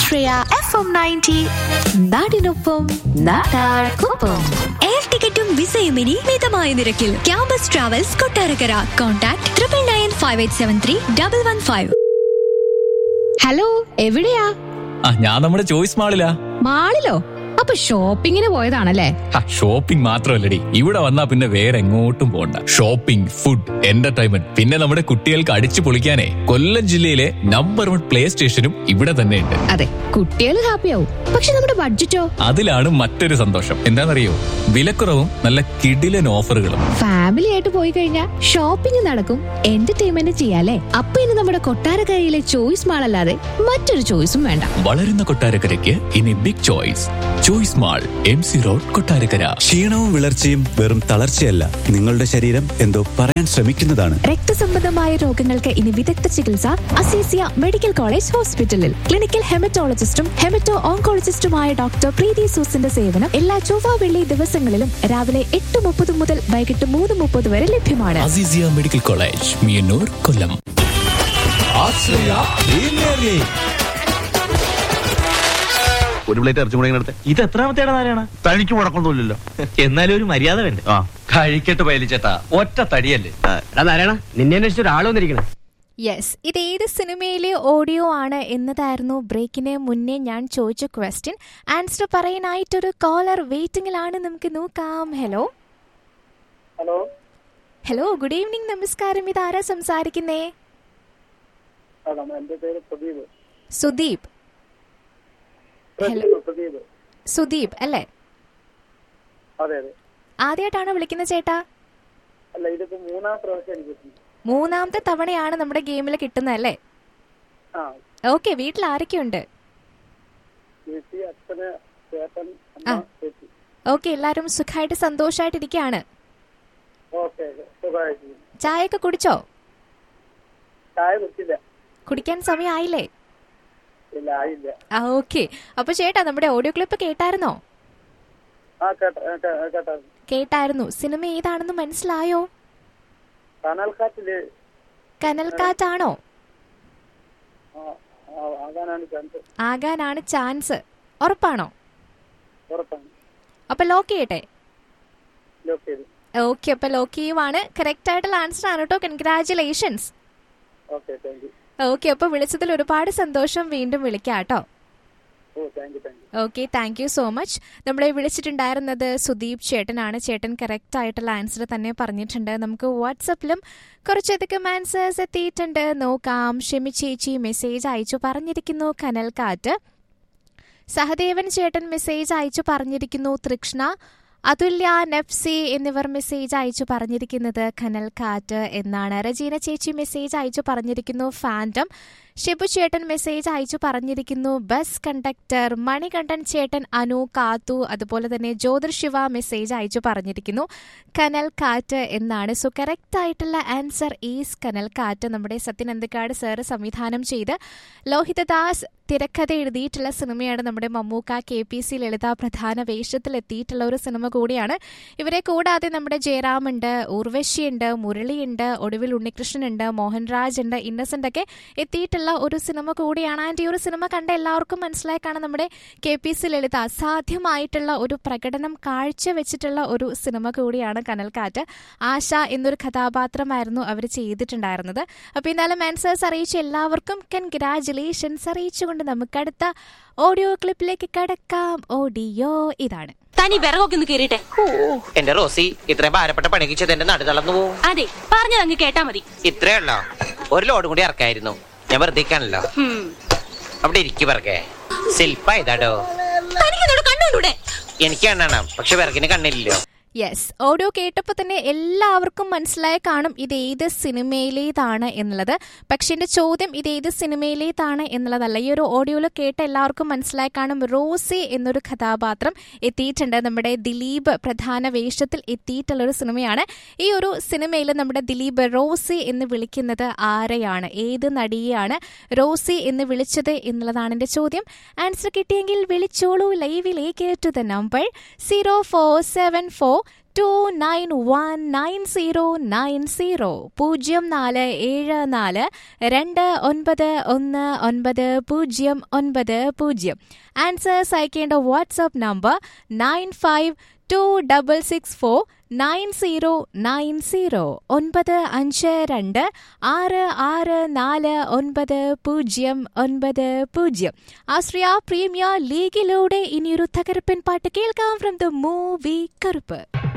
ആശ്രയ F M ninety നാടിനൊപ്പം നാട്ടാർക്കൊപ്പം air ടിക്കറ്റും വിസയും ഇനി മിതമായ നിരക്കിൽ campus travels Kottarakkara contact triple nine five eight seven three double one five hello എവിടെയാ ആ ഞാൻ നമ്മുടെ ചോയ്സ് മാളിലാ മാളിലോ അപ്പൊ ഷോപ്പിങ്ങിന് പോയതാണല്ലേ ഷോപ്പിംഗ് മാത്രമല്ലടി ഇവിടെ വന്നാ പിന്നെ വേറെ എങ്ങോട്ടും പോണ്ട ഷോപ്പിംഗ് ഫുഡ് എന്റർടൈൻമെന്റ് പിന്നെ നമ്മുടെ കുട്ടികൾക്ക് അടിച്ചു പൊളിക്കാനേ കൊല്ലം ജില്ലയിലെ നമ്പർ വൺ പ്ലേ സ്റ്റേഷനും ഇവിടെ തന്നെ ഉണ്ട് അതെ കുട്ടികൾ ഹാപ്പിയാവും പക്ഷെ നമ്മുടെ ബഡ്ജറ്റോ അതിലാണ് മറ്റൊരു സന്തോഷം എന്താണെന്നറിയോ വിലക്കുറവും നല്ല കിടിലൻ ഓഫറുകളും ഫാമിലി ആയിട്ട് പോയി കഴിഞ്ഞാൽ ഷോപ്പിംഗ് നടക്കും എന്റർടൈൻമെന്റ് ചെയ്യാലേ അപ്പൊ ഇനി നമ്മുടെ കൊട്ടാരക്കരയിലെ ചോയ്സ് മാൾ അല്ലാതെ മറ്റൊരു ചോയ്സും വേണ്ട വളരുന്ന കൊട്ടാരക്കരയ്ക്ക് ഇനി big choice choice mall M C road Kottarakkara ക്ഷീണവും വിളർച്ചയും വെറും തളർച്ചയല്ല നിങ്ങളുടെ ശരീരം എന്തോ പറയാൻ ശ്രമിക്കുന്നതാണ് രക്തസംബന്ധമായ രോഗങ്ങൾക്ക് ഇനി വിദഗ്ധ ചികിത്സ അസീസിയ മെഡിക്കൽ കോളേജ് ഹോസ്പിറ്റലിൽ ക്ലിനിക്കൽ ഹെമറ്റോളജിസ്റ്റും ഹെമറ്റോ ഓങ്കോളജിസ്റ്റുമായ ഡോക്ടർ പ്രീതി സൂസിന്റെ സേവനം എല്ലാ ചൊവ്വ വെള്ളി ദിവസങ്ങളിലും രാവിലെ എട്ട് മുപ്പത് മുതൽ വൈകിട്ട് മൂന്ന് മുപ്പത് വരെ ലഭ്യമാണ് അസീസിയ മെഡിക്കൽ കോളേജ് മിയന്നൂർ കൊല്ലം ഒരു പ്ലേറ്റ് ഇറച്ചും കൂടെ എടുത്ത് ഇത് എത്രാമത്തേടെ നാരായണ തനിക്ക് മുടക്കൊന്നുമില്ലല്ലോ എന്നാലും ഒരു മര്യാദ വേണ്ട ആ കഴിക്കട്ട് പയലിച്ചേട്ടാ ഒറ്റ തടിയല്ലേ നാരായണ നിന്നെ അന്വേഷിച്ച ഒരാൾ വന്നിരിക്കണം യെസ് ഇത് ഏത് സിനിമയിലെ ഓഡിയോ ആണ് എന്നതായിരുന്നു ബ്രേക്കിന് മുന്നേ ഞാൻ ചോദിച്ച ക്വസ്റ്റ്യൻ ആൻസർ പറയാനായിട്ടൊരു കോളർ വെയിറ്റിംഗിലാണ് നമുക്ക് നോക്കാം hello hello hello good evening നമസ്കാരം ഇതാരാ സംസാരിക്കുന്നേ ആണോ എന്റെ പേര് പ്രദീപ് സുദീപ് ഹലോ പ്രദീപ് പ്രദീപ് സുദീപ് അല്ലേ അതെ അതെ ആദ്യമായിട്ടാണോ വിളിക്കുന്നത് ചേട്ടാ അല്ല ഇതിപ്പോ മൂന്നാം പ്രാവശ്യം എനിക്ക് കിട്ടുന്നു മൂന്നാമത്തെ തവണയാണ് നമ്മുടെ ഗെയിമിൽ കിട്ടുന്നത് അല്ലേ ആ ഓക്കെ വീട്ടിൽ ആരൊക്കെയുണ്ട് ചേച്ചി അച്ഛന് ചേട്ടൻ ആ. അമ്മ ചേച്ചി ഓക്കെ എല്ലാവരും സുഖമായിട്ട് സന്തോഷമായിട്ടിരിക്കുകയാണ് ഓക്കെ സുഖമായിട്ട് ചായയൊക്കെ കുടിച്ചോ ചായ കുടിച്ചില്ല കുടിക്കാൻ സമയമായില്ലേ ഇല്ല ആയില്ല ആ ഓക്കെ അപ്പൊ ചേട്ടാ നമ്മുടെ ഓഡിയോ ക്ലിപ്പ് കേട്ടായിരുന്നോ ആ കേട്ട ആ, കേ- ആ, കേട്ടായിരുന്നു കേട്ടായിരുന്നു സിനിമ ഏതാണെന്ന് മനസ്സിലായോ കനൽക്കാറ്റില് കനൽക്കാറ്റാണോ ആ, ആ, ആകാനാണ് ചാൻസ് ആകാനാണ് ചാൻസ് ഉറപ്പാണോ ഉറപ്പാണ് അപ്പൊ ലോക്ക് ചെയ്യട്ടെ ലോക്ക് ചെയ്തു ഓക്കെ അപ്പൊ ലോക്ക് ചെയ്യുവാണ് കറക്റ്റ് ആയിട്ടുള്ള ആൻസർ ആണ് കേട്ടോ congratulations okay thank you okay അപ്പൊ വിളിച്ചതിൽ ഒരുപാട് സന്തോഷം വീണ്ടും വിളിക്കാം കേട്ടോ ഓ thank you thank you okay thank you so much നമ്മളെ വിളിച്ചിട്ടുണ്ടായിരുന്നത് സുദീപ് ചേട്ടനാണ് ചേട്ടൻ കറക്റ്റ് ആയിട്ടുള്ള ആൻസർ തന്നെ പറഞ്ഞിട്ടുണ്ട് നമുക്ക് വാട്സപ്പിലും കുറച്ചധികം ആൻസേഴ്സ് എത്തിയിട്ടുണ്ട് നോക്കാം ഷെമി ചേച്ചി മെസ്സേജ് അയച്ചു പറഞ്ഞിരിക്കുന്നു കനൽക്കാറ്റ് സഹദേവൻ ചേട്ടൻ മെസ്സേജ് അയച്ചു പറഞ്ഞിരിക്കുന്നു തൃഷ്ണ അതുല്യ നഫ്സി എന്നിവർ മെസ്സേജ് അയച്ചു പറഞ്ഞിരിക്കുന്നത് കനൽക്കാറ്റ് എന്നാണ് റജീന ചേച്ചി മെസ്സേജ് അയച്ചു പറഞ്ഞിരിക്കുന്നു ഫാൻഡം ഷിബു ചേട്ടൻ മെസ്സേജ് അയച്ചു പറഞ്ഞിരിക്കുന്നു ബസ് കണ്ടക്ടർ മണികണ്ഠൻ ചേട്ടൻ അനു കാത്തു അതുപോലെ തന്നെ ജ്യോതിർ ശിവ മെസ്സേജ് അയച്ചു പറഞ്ഞിരിക്കുന്നു കനൽ കാറ്റ് എന്നാണ് സോ കറക്റ്റ് ആയിട്ടുള്ള ആൻസർ ഈസ് കനൽ കാറ്റ് നമ്മുടെ സത്യൻ അന്തിക്കാട് സാറ് സംവിധാനം ചെയ്ത് ലോഹിതദാസ് തിരക്കഥ എഴുതിയിട്ടുള്ള സിനിമയാണ് നമ്മുടെ Mammukka K P C Lalitha പ്രധാന വേഷത്തിൽ എത്തിയിട്ടുള്ള ഒരു സിനിമ കൂടിയാണ് ഇവരെ കൂടാതെ നമ്മുടെ ജയറാമുണ്ട് ഉർവശിയുണ്ട് മുരളിയുണ്ട് ഒടുവിൽ ഉണ്ണികൃഷ്ണനുണ്ട് മോഹൻരാജ് ഉണ്ട് ഇന്നസെന്റ് ഒക്കെ എത്തിയിട്ടുള്ള ഒരു സിനിമ കൂടിയാണ് ആൻഡ് ഈ ഒരു സിനിമ കണ്ട എല്ലാവർക്കും മനസ്സിലായി കാണാം നമ്മുടെ കെ പി സി ലളിത അസാധ്യമായിട്ടുള്ള ഒരു പ്രകടനം കാഴ്ചവെച്ചിട്ടുള്ള ഒരു സിനിമ കൂടിയാണ് കനൽക്കാറ്റ് ആശ എന്നൊരു കഥാപാത്രമായിരുന്നു അവർ ചെയ്തിട്ടുണ്ടായിരുന്നത് അപ്പോൾ എന്തായാലും ആൻസേഴ്സ് അറിയിച്ച എല്ലാവർക്കും കൺഗ്രാജുലേഷൻസ് അറിയിച്ചുകൊണ്ട് നമുക്ക് അടുത്ത ഓഡിയോ ക്ലിപ്പിലേക്ക് കടക്കാം ഓഡിയോ ഇതാണ് തനി വിറകൊക്കെ ഒന്ന് കേറിട്ടെ എന്റെ റോസി ഇത്രയും ഭാരപ്പെട്ട പണിക്ക് ചെയ്ത് എന്റെ നടു തളർന്നു പോവും അതെ പറഞ്ഞത് അങ്ങ് കേട്ടാ മതി ഇത്രേ ഉള്ളോ ഒരു ലോഡ് കൂടി ഇറക്കായിരുന്നു ഞാൻ വെറുതെ ഇരിക്കാണല്ലോ ഹും. അവിടെ ഇരിക്കു പറക്കെ ശില്പ ഇതാടോ തനിക്കെന്നോട് കണ്ണുണ്ടൂടെ എനിക്ക് കണ്ണാണ് പക്ഷെ വിറകിന് കണ്ണില്ലല്ലോ യെസ് ഓഡിയോ കേട്ടപ്പോൾ തന്നെ എല്ലാവർക്കും മനസ്സിലായി കാണും ഇത് ഏത് സിനിമയിലേതാണ് എന്നുള്ളത് പക്ഷെ എൻ്റെ ചോദ്യം ഇത് ഏത് സിനിമയിലേതാണ് എന്നുള്ളതല്ല ഈ ഒരു ഓഡിയോയിൽ കേട്ട എല്ലാവർക്കും മനസ്സിലായി കാണും റോസി എന്നൊരു കഥാപാത്രം എത്തിയിട്ടുണ്ട് നമ്മുടെ ദിലീപ് പ്രധാന വേഷത്തിൽ എത്തിയിട്ടുള്ള ഒരു സിനിമയാണ് ഈ ഒരു സിനിമയിൽ നമ്മുടെ ദിലീപ് റോസി എന്ന് വിളിക്കുന്നത് ആരെയാണ് ഏത് നടിയെയാണ് റോസി എന്ന് വിളിച്ചത് എന്നുള്ളതാണ് എൻ്റെ ചോദ്യം ആൻസർ കിട്ടിയെങ്കിൽ വിളിച്ചോളൂ ലൈവിലേക്ക് to the number zero four seven four two nine one nine zero nine zero പൂജ്യം നാല് ഏഴ് നാല് രണ്ട് ഒൻപത് ഒന്ന് ഒൻപത് പൂജ്യം ഒൻപത് പൂജ്യം ആൻസേഴ്സ് അയക്കേണ്ട WhatsApp number nine five two double six four nine zero nine zero ഒൻപത് അഞ്ച് രണ്ട് ആറ് ആറ് നാല് ഒൻപത് പൂജ്യം ഒൻപത് പൂജ്യം ആശ്രിയ പ്രീമിയർ ലീഗിലൂടെ ഇനിയൊരു തകർപ്പൻ പാട്ട് കേൾക്കാം ഫ്രം ദ മൂവി കറുപ്പ്